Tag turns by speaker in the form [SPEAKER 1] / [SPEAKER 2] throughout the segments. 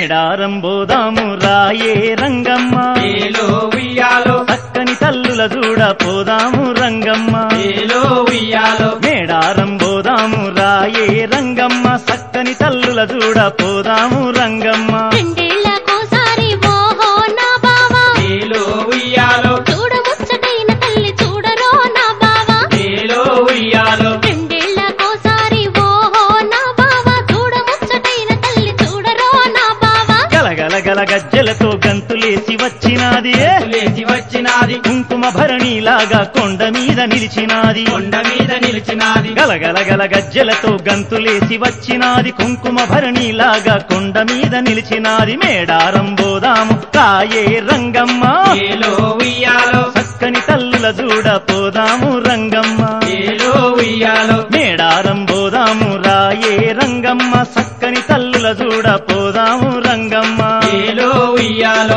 [SPEAKER 1] మేడారం బోదాము రాయే రంగమ్మ
[SPEAKER 2] ఏలో ఉయ్యాలో
[SPEAKER 1] చక్కని తల్లుల చూడ పోదాము రంగమ్మ
[SPEAKER 2] ఏలో ఉయ్యాలో
[SPEAKER 1] మేడారం బోదాము రాయే రంగమ్మ చక్కని తల్లుల చూడ పోదాము రంగమ్మ
[SPEAKER 3] రెండేళ్లకోసారి ఓహో నా బావా
[SPEAKER 2] ఏలో ఉయ్యాలో
[SPEAKER 3] చూడ ముచ్చటైన తల్లి చూడరో నా బావా
[SPEAKER 2] ఏలో ఉయ్యాలో
[SPEAKER 3] రెండేళ్లకోసారి ఓహో నా బావా చూడ ముచ్చటైన తల్లి చూడరో నా బావా
[SPEAKER 1] గలగల గల గజ్జలతో గంతులేసి వచ్చినాది
[SPEAKER 2] లేచి వచ్చినాది
[SPEAKER 1] కుంకుమ భరణిలాగా కొండ మీద నిలిచినాది
[SPEAKER 2] కొండ మీద నిలిచినాది
[SPEAKER 1] గలగల గల గజ్జలతో గంతులేసి వచ్చినాది కుంకుమ భరణిలాగా కొండ మీద నిలిచినాది మేడారం బోదాము రాయే రంగమ్మ
[SPEAKER 2] ఏలో ఉయ్యాలో
[SPEAKER 1] చక్కని తల్లుల చూడ పోదాము రంగమ్మ
[SPEAKER 2] ఏలో ఉయ్యాలో
[SPEAKER 1] మేడారం బోదాము రాయే రంగమ్మ చక్కని తల్లుల చూడ పోదాము రంగమ్మ
[SPEAKER 2] ఏలో ఉయ్యాలో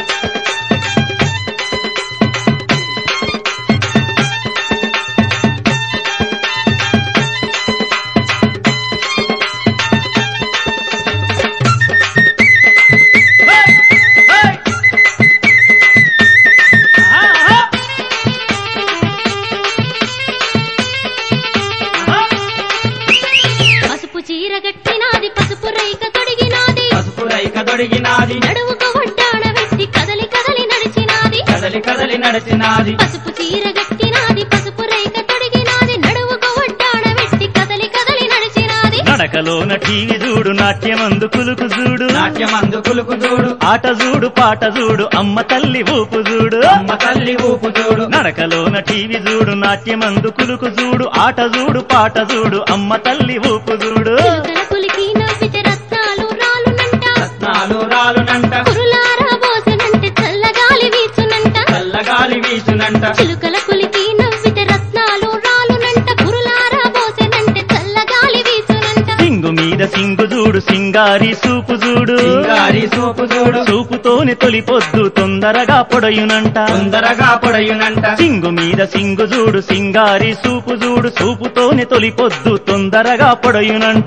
[SPEAKER 3] పసుపు చీర గట్టినాది పసుపు రైక తొడిగినాది
[SPEAKER 2] పసుపు రైక దొడిగినాది
[SPEAKER 3] నడువుకు వడ్డాణ వెట్టి కదలి కదలి నడిచినాది
[SPEAKER 2] కదలి కదలి నడిచినాది
[SPEAKER 3] పసుపు చీర గట్టినాది పసుపు రైక తొడిగినాది నడువుకు వడ్డాణ వెట్టి కదలి కదలి నడిచినాది
[SPEAKER 1] నడకలోన టీవీ చూడు నాట్యమందు కులుకు చూడు
[SPEAKER 2] నాట్యమందు కులుకు చూడు
[SPEAKER 1] ఆట చూడు పాట చూడు అమ్మ తల్లి ఊపు చూడు
[SPEAKER 2] అమ్మ తల్లి ఊపు చూడు
[SPEAKER 1] నడకలోన టీవీ చూడు నాట్యమందు కులుకు చూడు ఆట చూడు పాట చూడు అమ్మ తల్లి ఊపు చూడు
[SPEAKER 3] చిలుకల పులికి నవ్వితే రత్నాలు రాలునంట
[SPEAKER 2] రత్నాలు రాలునంట
[SPEAKER 3] కురులారా పోసనంటే చల్లగాలి వీచునంట
[SPEAKER 2] చల్లగాలి వీచునంట
[SPEAKER 3] చిలుకల పులికి నవ్వితే రత్నాలు రాలునంట కురులారా పోసనంటే చల్లగాలి వీచునంట
[SPEAKER 1] సింగు మీద సింగు చూడు సింగారి సూపు చూడు
[SPEAKER 2] సింగారి సూపు చూడు
[SPEAKER 1] సూపుతోని తొలి పొద్దు తొందరగా పొడయునంట
[SPEAKER 2] తొందరగా పొడయునంట
[SPEAKER 1] సింగు మీద సింగు చూడు సింగారి సూపు చూడు సూపుతోని తొలి పొద్దు తొందరగా పొడయునంట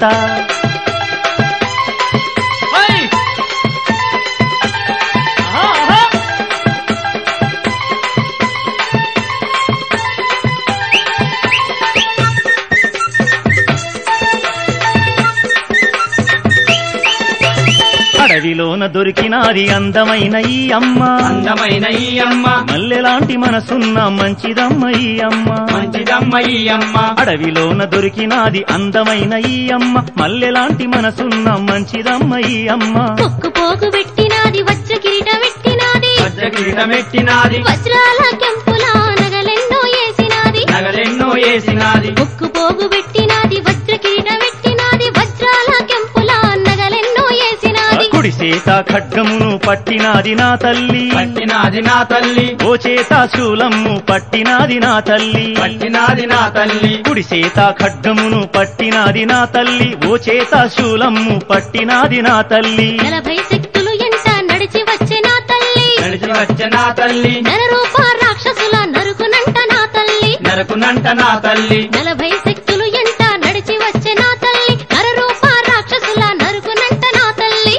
[SPEAKER 1] అడవిలోన దొరికినాది అందమైన ఈ అమ్మ
[SPEAKER 2] అందమైన ఈ అమ్మ
[SPEAKER 1] మల్లెలాంటి మనసున్న మంచిదమ్మ ఈ అమ్మ
[SPEAKER 2] మంచిదమ్మ ఈ అమ్మ
[SPEAKER 1] అడవిలోన దొరికినాది అందమైన ఈ అమ్మ మల్లెలాంటి మనసున్న మంచిదమ్మ ఈ అమ్మ
[SPEAKER 3] ముక్కు పోగు పెట్టినాది వజ్ర కిరీట పెట్టినాది
[SPEAKER 2] వజ్ర కిరీటమెట్టినాది
[SPEAKER 3] వజ్రాల కెంపుల నగలెన్నో వేసినాది
[SPEAKER 2] నగలెన్నో వేసినాది
[SPEAKER 3] ముక్కు పోగు పెట్టినాది వజ్ర కిరీట పెట్టినాది వజ్రాల కెంపుల నగలెన్నో వేసినాది
[SPEAKER 1] కుడి చేత ఖడ్గమును పట్టినాది నా తల్లి
[SPEAKER 2] పట్టినాది నా తల్లి
[SPEAKER 1] ఓ చేత శూలమ్ము పట్టినాది నా తల్లి
[SPEAKER 2] పట్టినాది నా తల్లి
[SPEAKER 1] కుడి చేత ఖడ్గమును పట్టినాది నా తల్లి ఓ చేత శూలమ్ము పట్టినాది నా తల్లి
[SPEAKER 3] నలభై శక్తులు ఎంట నడిచి వచ్చే నా తల్లి
[SPEAKER 2] నడిచి వచ్చే నా తల్లి
[SPEAKER 3] నరరూప రాక్షసుల నరుకునంట నా తల్లి
[SPEAKER 2] నరకునంట నా తల్లి
[SPEAKER 3] నలభై శక్తులు ఎంట నడిచి వచ్చే నా తల్లి నరరూప రాక్షసుల నరుకునంట నా తల్లి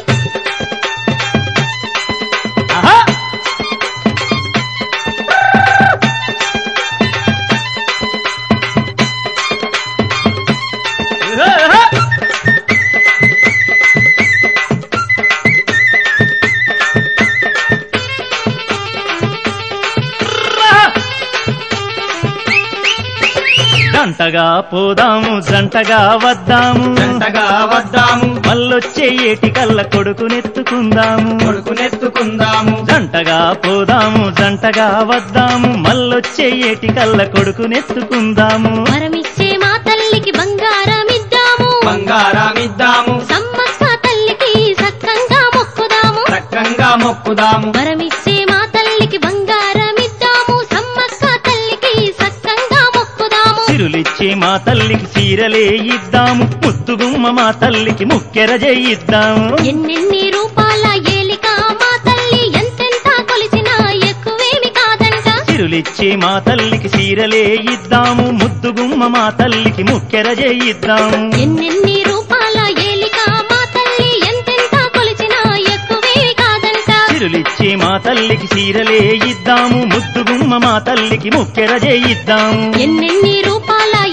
[SPEAKER 1] ఆహా! ఆహా! జంటగా పోదాము జంటగా వద్దాము
[SPEAKER 2] జంటగా వద్దాము
[SPEAKER 1] మళ్ళొచ్చే ఏటికల్ల కొడుకునెత్తుకుందాము
[SPEAKER 2] కొడుకునెత్తుకుందాము
[SPEAKER 1] జంటగా పోదాము జంటగా వద్దాము మళ్ళొచ్చే ఏటికల్ల కొడుకునెత్తుకుందాము
[SPEAKER 3] వరమిచ్చే మా తల్లికి బంగారం ఇద్దాము
[SPEAKER 2] బంగారమిద్దాము
[SPEAKER 3] సమ్మక్క తల్లికి సక్కంగా మొక్కుదాము
[SPEAKER 2] చక్కంగా మొక్కుదాము
[SPEAKER 3] వరమిచ్చే మా తల్లికి బంగారం ఇద్దాము సమ్మక్క తల్లికి సక్కంగా మొక్కుదాము
[SPEAKER 1] సిరులిచ్చే మా తల్లికి చీరలే ఇద్దాము ముద్దుగుమ్మ మా తల్లికి ముక్కెర చేయిద్దాము
[SPEAKER 3] ఎన్నెన్ని రూపాల ఏలిక మా తల్లి ఎంతెంత కొలిచినా ఎక్కువేమి కాదంట
[SPEAKER 1] సిరులిచ్చే మా తల్లికి చీరలే ఇద్దాము ముద్దుగుమ్మ మా తల్లికి ముక్కెర చేయిద్దాము
[SPEAKER 3] ఎన్నెన్ని రూపాల ఏలిక మా తల్లి ఎంతెంత కొలిచినా
[SPEAKER 1] తల్లికి చీరలే ఇద్దాము ముద్దుగుమ్మ మా తల్లికి ముక్కెర చేయిద్దాము
[SPEAKER 3] ఎన్నెన్ని రూపాల